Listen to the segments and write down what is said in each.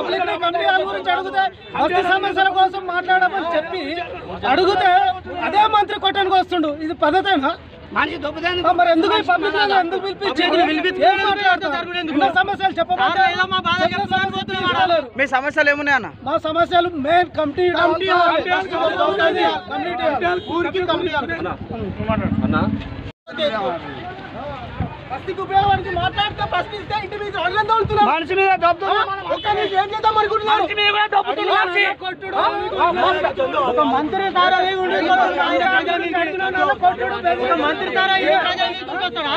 Public ని committee hall గురించి అడిగితే బస్తీ సమస్యల కోసం మాట్లాడమని చెప్పి అడిగితే అదే మంత్రి కొట్టడానికి వస్తుండు ఇది పద్ధతేనా మనిషి దొబ్బదాన్ని ఆ, మరి ఎందుకు ఈ పబ్లిక్ ని ఎందుకు పిలిపించి ఏం మాట్లాడతారు ఉన్న సమస్యలు చెప్పమంటే చెప్పిన సమస్యలు తీసుకోలేరు. మీ సమస్యలు ఏమున్నాయి అన్న మా సమస్యలు మెయిన్ కమిటీ కమిటీ బస్తీకి ఉపయోగానికి మాట్లాడితే ప్రశ్నిస్తే ఇంటి మీద అల్లం తోలుతున్నారు. మనిషి మీద దొబ్బుతున్నా ఒక్క నుంచి ఏం చేద్దాం అనుకుంటున్నారు? మనిషి మీద కూడా దొబ్బుతున్నా మనిషి. కొట్టుడు. ఒక మంత్రి ద్వారా ఏ ఉండి కొట్టుడు, బెదిరింపుడు. మంత్రి ద్వారా ఈ ప్రజలు తీసుకొస్తాడా?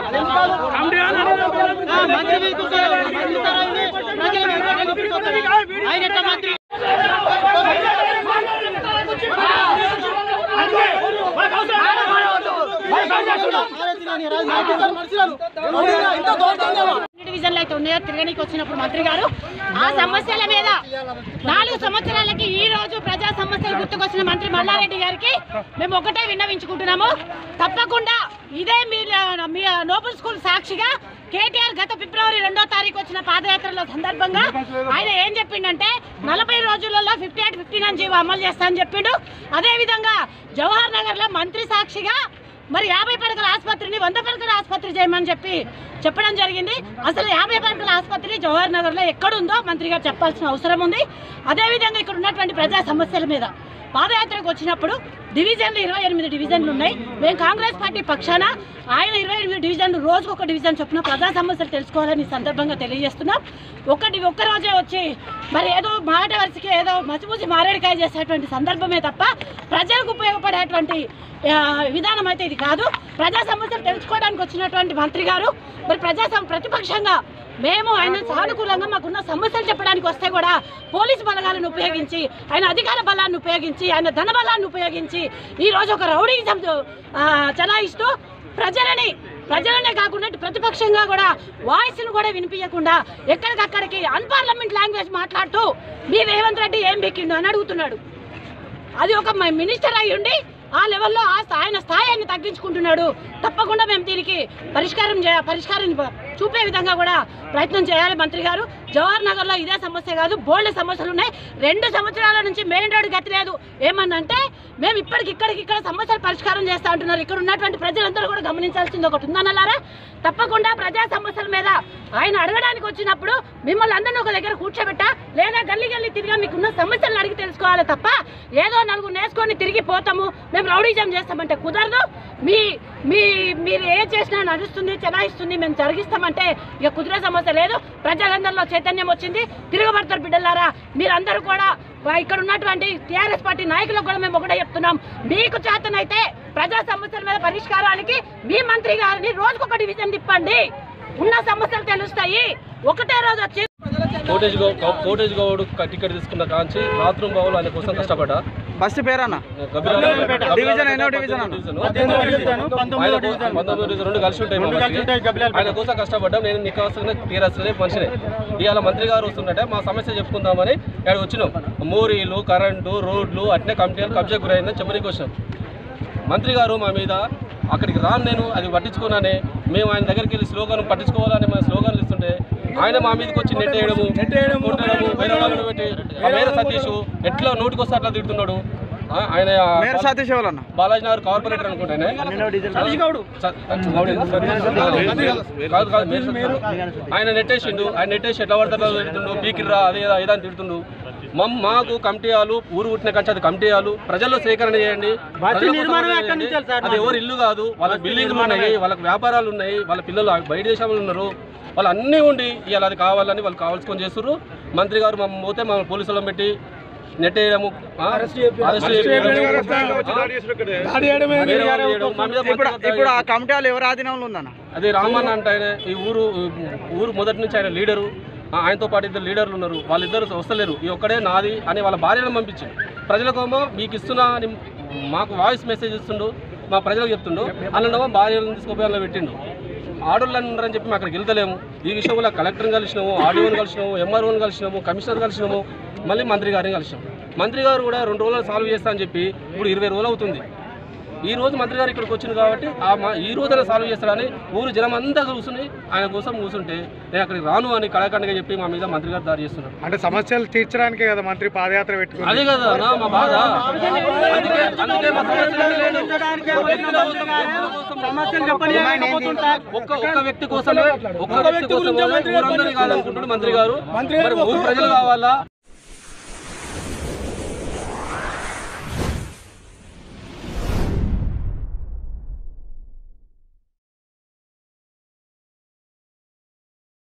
ఆ, మంత్రి తీసుకొస్తాడా? మంత్రి ద్వారా ఈ ప్రజలు తీసుకొస్తాడా? ఆయన ఎట్లా మంత్రి మనుషులను. ఇంత దోచుకుందామా? డివిజన్లు అయితే ఉన్నాయో తిరగడానికి వచ్చినప్పుడు మంత్రి గారు ఆ సమస్యల మీద నాలుగు సంవత్సరాలకి ఈ రోజు ప్రజా సమస్యలు గుర్తుకొచ్చిన మంత్రి మల్లారెడ్డి గారికి మేము ఒకటే విన్నవించుకుంటున్నాము తప్పకుండా ఇదే మీ మీ నోబుల్ స్కూల్ సాక్షిగా కేటీఆర్ గత ఫిబ్రవరి రెండో తారీఖు వచ్చిన పాదయాత్రలో సందర్భంగా ఆయన ఏం చెప్పిండంటే నలభై రోజులలో fifty eight fifty nine GO అమలు చేస్తా అని చెప్పిండు అదేవిధంగా జవహర్ నగర్ లో మంత్రి సాక్షిగా మరి యాభై పడకల ఆసుపత్రిని వంద పడకల ఆసుపత్రి చేయమని చెప్పి చెప్పడం జరిగింది అసలు యాభై పడకల ఆసుపత్రి జవహర్ నగర్ లో ఎక్కడుందో మంత్రి గారు చెప్పాల్సిన అవసరం ఉంది అదేవిధంగా ఇక్కడ ఉన్నటువంటి ప్రజా సమస్యల మీద పాదయాత్రకు వచ్చినప్పుడు డివిజన్లు ఇరవై ఎనిమిది డివిజన్లు ఉన్నాయి మేము కాంగ్రెస్ పార్టీ పక్షాన ఆయన ఇరవై ఎనిమిది డివిజన్లు రోజుకు ఒక డివిజన్ చొప్పున ప్రజా సమస్యలు తెలుసుకోవాలని ఈ సందర్భంగా తెలియజేస్తున్నాం ఒకటి ఒక్క రోజే వచ్చి మరి ఏదో మాట వరుసకి ఏదో మసిమూసి మారేడికాయ చేసేటువంటి సందర్భమే తప్ప ప్రజలకు ఉపయోగపడేటువంటి ఆ, విధానం అయితే ఇది కాదు ప్రజా సమస్యలు తెలుసుకోవడానికి వచ్చినటువంటి మంత్రి గారు మరి ప్రజా సమ- ప్రతిపక్షంగా మేము ఆయన సానుకూలంగా మాకున్న సమస్యలు చెప్పడానికి వస్తే కూడా పోలీసు బలగాలను ఉపయోగించి ఆయన అధికార బలాన్ని ఉపయోగించి ఆయన ధన బలాన్ని ఉపయోగించి ఈ రోజు ఒక రౌడీజం ఆ, చలాయిస్తూ ప్రజలని ప్రజలనే కాకుండా ఇటు ప్రతిపక్షంగా కూడా వాయిస్ను కూడా వినిపించకుండా ఎక్కడికక్కడికి అన్పార్లమెంట్ లాంగ్వేజ్ మాట్లాడుతూ మీ రేవంత్ రెడ్డి ఏం బెక్కిండు అని అడుగుతున్నాడు అది ఒక మ- మినిస్టర్ అయి ఉండి ఆ లెవెల్లో ఆ స్థా- ఆయన స్థాయిని తగ్గించుకుంటున్నాడు తప్పకుండా మేము దీనికి పరిష్కారం చే పరిష్కారం ఇవ్వ- చూపే విధంగా కూడా ప్రయత్నం చేయాలి మంత్రి గారు జవహర్ నగర్లో ఇదే సమస్య కాదు బోల్డ్ సమస్యలు ఉన్నాయి రెండు సంవత్సరాల నుంచి మెయిన్ రోడ్ గతి లేదు ఏమన్నంటే మేము ఇప్పటికి ఇక్కడికి ఇక్కడ సమస్యలు పరిష్కారం చేస్తా అంటున్నారు ఇక్కడ ఉన్నటువంటి ప్రజలందరూ కూడా గమనించాల్సింది ఒకటి ఉందన్నారా తప్పకుండా ప్రజా సమస్యల మీద ఆయన అడగడానికి వచ్చినప్పుడు మిమ్మల్ని అందరినీ ఒక దగ్గర కూర్చోబెట్టా లేదా గల్లీ గల్లీ తిరిగా మీకున్న సమస్యలను అడిగి తెలుసుకోవాలి తప్ప ఏదో నలుగురు నేసుకొని తిరిగి పోతాము మేము రౌడీజం చేస్తామంటే కుదరదు మీ మీ మీరు ఏ చేసినా నడుస్తుంది చెలాయిస్తుంది మేము జరిగిస్తామంటే ఇక కుదిరే సమస్య లేదు ప్రజలందరిలో చైతన్యం వచ్చింది తిరగబడతారు బిడ్డలారా మీరందరూ కూడా వా- ఇక్కడ ఉన్నటువంటి టీఆర్ఎస్ పార్టీ నాయకులకు కూడా మేము ఒకటే చెప్తున్నాం మీకు చేతనైతే ప్రజా సమస్యల మీద పరిష్కారానికి మీ మంత్రి గారిని రోజుకొక డివిజన్ తిప్పండి ఉన్న సమస్యలు తెలుస్తాయి ఒకటే రోజు వచ్చి కోటేజ్ గౌ గౌ- కోటేజ్ గౌడ్ క- టికెట్ తీసుకున్న కాంచి బాత్రూమ్ బావులు ఆయన కోసం కష్టపడ్డా బస్సు పేరన్న గబ్బిలాల- డివిజన్ ఎన్నో డివిజన్ అన్న? డివిజన్. ఆయన కో- పంతొమ్మిదో డివిజన్ రెండు కలిసి ఉంటాయి మా మనిషికి. ఆయన కోసం కష్టపడ్డాం నేను నికాసంగా తీరాల్సిన మనిషినే ఇవాళ మంత్రి గారు వస్తుంటే మా సమస్య చెప్పుకుందామని ఇక్కడ వచ్చినాం మోరీలు కరెంటు రోడ్లు అట్నే కమిటీలు కబ్జా గురైందని చెప్పడానికి వచ్చినాం మంత్రి గారు మా మీద అక్కడికి రాను నేను అది పట్టించుకున్నానే మేము ఆయన దగ్గరికి వెళ్ళి స్లోగన్ పట్టించుకోవాలని మన స్లోగన్లు ఇస్తుంటే ఆయన మా మీదకి వచ్చి నెట్టేయడము కొట్టడము వేరే వాళ్ళని పెట్టి ఆ మేర సతీష్ ఎట్లా నోటికి వస్తే అట్లా తిడుతున్నాడు ఆ, ఆయన మేర సతీష్ ఎవరన్న బాలాజీ నగర్ కార్పొరేటర్ అనుకుంటానే సతీష్ గౌడ్ స- గౌడేనా? కాదు కాదు మేర సతీష్. ఆయన నెట్టేసిండు ఆయన నెట్టేసి ఎట్లా పడతారో తిడుతుండు పీకిర్రా అదే ఇదా అని తిడుతుండు మమ్ మాకు కమిటీ హాలు ఊరు పుట్టిన కంటే అది కమిటీ హాలు ప్రజల్లో సేకరణ చేయండి ప్రజల కోసం చేయండి. అది ఎవరు ఇల్లు కాదు వాళ్ళ బిల్డింగ్లు ఉన్నాయి వాళ్ళకి వ్యాపారాలు ఉన్నాయి వాళ్ళ పిల్లలు బయట దేశంలో ఉన్నారు వాళ్ళు అన్నీ ఉండి ఇవాళ అది కావాలని వాళ్ళు కావాల్సుకొని చేస్తున్నారు మంత్రి గారు మమ్మల్ని పోతే మమ్మల్ని పోలీసులను పెట్టి నెట్టేయడము ఆ, అరెస్ట్ చేయడము, ఆ, వేరే వాళ్ళు చేయడం. మా మీద ఇప్పుడు మంత్రి ఇప్పుడు ఆ కమిటీ వాళ్ళు ఎవరు ఆధీనంలో ఉందన్న అదే రామన్న అంటే ఆయన ఈ ఊరు ఊరు మొదటి నుంచి ఆయన లీడరు ఆ, ఆయనతో పాటు ఇద్దరు లీడర్లు ఉన్నారు వాళ్ళిద్దరు వస్తలేరు ఈ ఒక్కడే నాది అని వాళ్ళ భార్యను పంపించిండు ప్రజలకేమో మీకు ఇస్తున్నా అని మాకు వాయిస్ మెసేజ్ ఇస్తుండు మా ప్రజలకు చెప్తుండు అన్నమో భార్యలను తీసుకుపోయి అందులో పెట్టిండు ఆడోళ్ళని ఉన్నారని చెప్పి మేము అక్కడికి వెళ్తలేము ఈ విషయంలో కలెక్టర్ని కలిసినాము ఆర్డీఓని కలిసినాము ఎంఆర్ఓని కలిసినాము కమిషనర్ కలిసినాము మళ్ళీ మంత్రి గారిని కలిసినాము మంత్రి గారు కూడా రెండు రోజులు సాల్వ్ చేస్తా అని చెప్పి ఇప్పుడు ఇరవై రోజులు అవుతుంది ఈ రోజు మంత్రి గారు ఇక్కడికి వచ్చింది కాబట్టి ఆ మా- ఈ రోజున సాల్వ్ చేస్తాడని ఊరు జనం అంతా కూర్చుని ఆయన కోసం కూర్చుంటే నేను అక్కడికి రాను అని కళాఖండగా చెప్పి మా మీద మంత్రి గారు దారి చేస్తున్నారు అంటే సమస్యలు తీర్చడానికే కదా మంత్రి పాదయాత్ర పెట్టుకుంది అదే కదా అన్న మా బాధ అందుకే అందుకే మా సమస్యలు లేదు. ఒక్క ఒక్క వ్యక్తి కోసమే ఒక్క వ్యక్తి కోసం ఊరందరినీ కావాలనుకుంటున్నాడు మంత్రి గారు మరి ఊరు ప్రజలు కావాలా